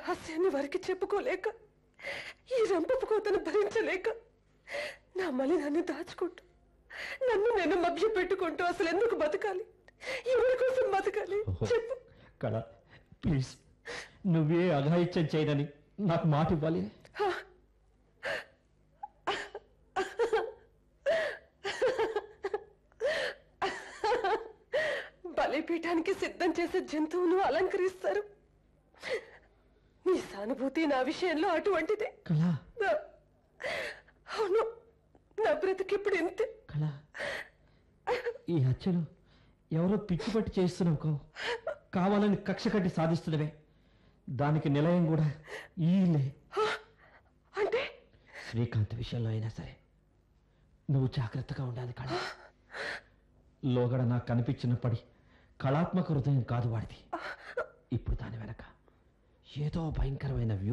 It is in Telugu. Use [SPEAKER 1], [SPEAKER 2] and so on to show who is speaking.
[SPEAKER 1] రహస్యాన్ని వారికి చెప్పుకోలేక ఈ రంపపు కోతను భరించలేక నా మలినాన్ని దాచుకుంటూ నన్ను నేను మభ్య పెట్టుకుంటూ అసలు ఎందుకు బతకాలి ఎవరి కోసం బతకాలి చెప్పు
[SPEAKER 2] కళ ప్లీజ్ నువ్వే అఘాయిత్యం చేయనని నాకు మాట ఇవ్వాలి
[SPEAKER 1] బలిపీఠానికి సిద్ధం చేసే జంతువును అలంకరిస్తారు నీ సానుభూతి నా విషయంలో అటువంటిదే
[SPEAKER 2] కళ
[SPEAKER 1] నా- అవును నా బ్రతికిప్పుడు ఇంతే
[SPEAKER 2] కళ ఈ హత్యలు ఎవరో పిచ్చి పట్టి చేస్తున్నావు కో కావాలని కక్ష కట్టి సాధిస్తున్నవే దానికి నిలయం కూడా ఈలే
[SPEAKER 1] అంటే
[SPEAKER 2] శ్రీకాంత్ విషయంలో అయినా సరే నువ్వు జాగ్రత్తగా ఉండాలి కళ లోగడ నాకు కనిపించినప్పటి కళాత్మక హృదయం కాదు వాడిది ఇప్పుడు దాని వెనక ఏదో భయంకరమైన వ్యూ